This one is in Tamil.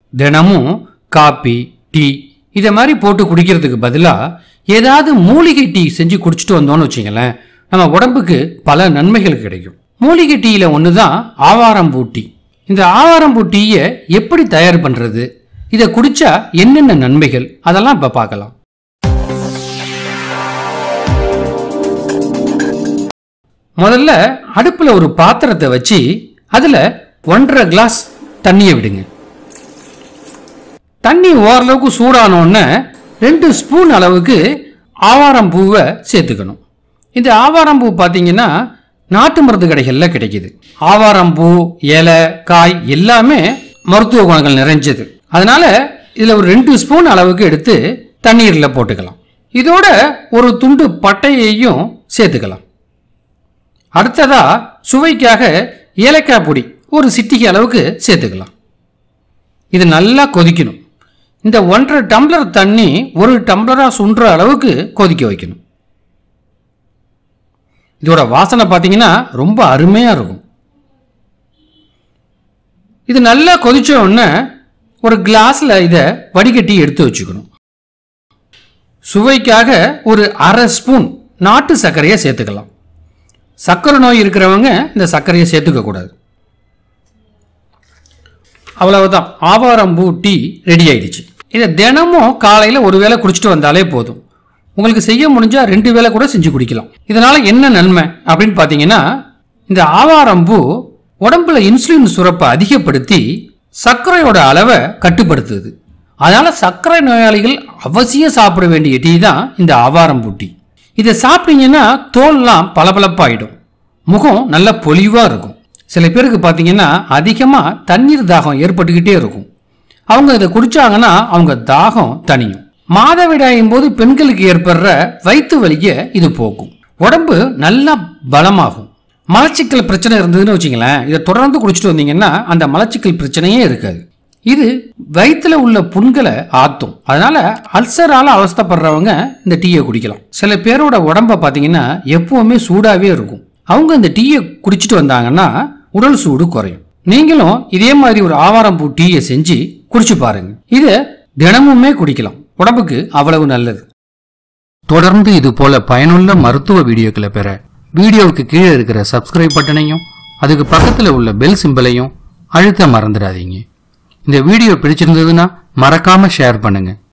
தினமும் காப்பி டீ இதை மாதிரி போட்டு குடிக்கிறதுக்கு பதிலாக ஏதாவது மூலிகை டீ செஞ்சு குடிச்சிட்டு வந்தோம்னு வச்சுங்களேன் நம்ம உடம்புக்கு பல நன்மைகள் கிடைக்கும் மூலிகை டீயில் ஒன்று தான் ஆவாரம்பூ டீ இந்த ஆவாரம்பூ டீயை எப்படி தயார் பண்ணுறது இதை குடிச்சா என்னென்ன நன்மைகள் அதெல்லாம் இப்போ பார்க்கலாம் முதல்ல அடுப்பில் ஒரு பாத்திரத்தை வச்சு அதில் ஒன்றரை கிளாஸ் தண்ணியை விடுங்க தண்ணி ஓரளவுக்கு சூடானோடனே ரெண்டு ஸ்பூன் அளவுக்கு ஆவாரம் பூவை சேர்த்துக்கணும் இந்த ஆவாரம் பூ பார்த்தீங்கன்னா நாட்டு மருந்து கடைகளில் கிடைக்குது ஆவாரம் பூ இலை காய் எல்லாமே மருத்துவ குணங்கள் நிறைஞ்சது அதனால இதில் ஒரு ரெண்டு ஸ்பூன் அளவுக்கு எடுத்து தண்ணீரில் போட்டுக்கலாம் இதோட ஒரு துண்டு பட்டையையும் சேர்த்துக்கலாம் அடுத்ததா சுவைக்காக ஏலக்காய் பொடி ஒரு சிட்டிகை அளவுக்கு சேர்த்துக்கலாம் இது நல்லா கொதிக்கணும் இந்த ஒன்றரை டம்ளர் தண்ணி ஒரு டம்ளராக சுண்டுற அளவுக்கு கொதிக்க வைக்கணும் இதோட வாசனை பார்த்தீங்கன்னா ரொம்ப அருமையாக இருக்கும் இது நல்லா கொதிச்ச உடனே ஒரு கிளாஸில் இதை வடிகட்டி எடுத்து வச்சுக்கணும் சுவைக்காக ஒரு அரை ஸ்பூன் நாட்டு சர்க்கரையை சேர்த்துக்கலாம் சர்க்கரை நோய் இருக்கிறவங்க இந்த சர்க்கரையை சேர்த்துக்க கூடாது அவ்வளவுதான் ஆவாரம்பூ டீ ரெடி ஆயிடுச்சு இதை தினமும் காலையில் ஒரு வேளை குடிச்சிட்டு வந்தாலே போதும் உங்களுக்கு செய்ய முடிஞ்சா ரெண்டு வேளை கூட செஞ்சு குடிக்கலாம் இதனால என்ன நன்மை அப்படின்னு பார்த்தீங்கன்னா இந்த ஆவாரம்பூ உடம்புல இன்சுலின் சுரப்பை அதிகப்படுத்தி சர்க்கரையோட அளவை கட்டுப்படுத்துது அதனால சர்க்கரை நோயாளிகள் அவசியம் சாப்பிட வேண்டிய டீ தான் இந்த ஆவாரம்பூ டீ இதை சாப்பிட்டீங்கன்னா தோல்லாம் பளபளப்பாயிடும் முகம் நல்ல பொலிவாக இருக்கும் சில பேருக்கு பார்த்தீங்கன்னா அதிகமாக தண்ணீர் தாகம் ஏற்பட்டுக்கிட்டே இருக்கும் அவங்க இதை குடிச்சாங்கன்னா அவங்க தாகம் தணியும் மாதவிடாயும் போது பெண்களுக்கு ஏற்படுற வயிற்று வலியை இது போக்கும் உடம்பு நல்லா பலமாகும் மலச்சிக்கல் பிரச்சனை இருந்ததுன்னு வச்சுங்களேன் இதை தொடர்ந்து குடிச்சிட்டு வந்தீங்கன்னா அந்த மலச்சிக்கல் பிரச்சனையே இருக்காது இது வயிற்றுல உள்ள புண்களை ஆத்தும் அதனால அல்சரால அவஸ்தைப்படுறவங்க இந்த டீயை குடிக்கலாம் சில பேரோட உடம்ப பார்த்தீங்கன்னா எப்பவுமே சூடாவே இருக்கும் அவங்க இந்த டீயை குடிச்சிட்டு வந்தாங்கன்னா உடல் சூடு குறையும் நீங்களும் இதே மாதிரி ஒரு ஆவாரம்பூ டீயை செஞ்சு குடிச்சு பாருங்க இதை தினமுமே குடிக்கலாம் உடம்புக்கு அவ்வளவு நல்லது தொடர்ந்து இது போல பயனுள்ள மருத்துவ வீடியோக்களை பெற வீடியோவுக்கு கீழே இருக்கிற சப்ஸ்கிரைப் பட்டனையும் அதுக்கு பக்கத்தில் உள்ள பெல் சிம்பலையும் அழுத்த மறந்துடாதீங்க இந்த வீடியோ பிடிச்சிருந்ததுன்னா மறக்காம ஷேர் பண்ணுங்க